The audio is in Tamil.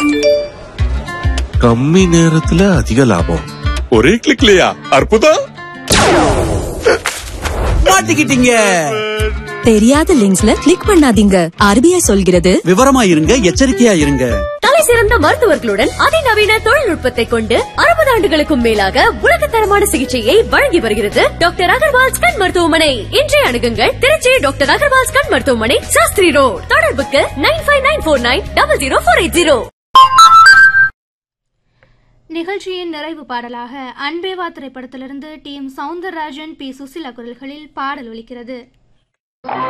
கம்மி நேரத்துல அதிக லாபம் ஒரே கிளிக்லயா அற்புதம் மாட்டிக்கிட்டீங்க தெரியாத லிங்க்ஸ்ல கிளிக் பண்ணாதீங்க ஆர்பிஐ சொல்கிறது விவரமா இருங்க எச்சரிக்கையா இருங்க தலை சிறந்த மருத்துவர்களுடன் அதிநவீன தொழில்நுட்பத்தை கொண்டு அறுபது ஆண்டுகளுக்கும் மேலாக உலகத்தரமான சிகிச்சையை வழங்கி வருகிறது டாக்டர் அகர்வால் கண் மருத்துவமனை இன்றைய அணுகுங்கள் திருச்சி டாக்டர் அகர்வால் கண் மருத்துவமனை சாஸ்திரி ரோட் தொடர்புக்கு nine five nine four nine double zero four eight zero நிகழ்ச்சியின் நிறைவு பாடலாக அன்பேவா திரைப்படத்திலிருந்து டி எம் சவுந்தரராஜன் பி சுசிலா குரல்களில் பாடல் ஒலிக்கிறது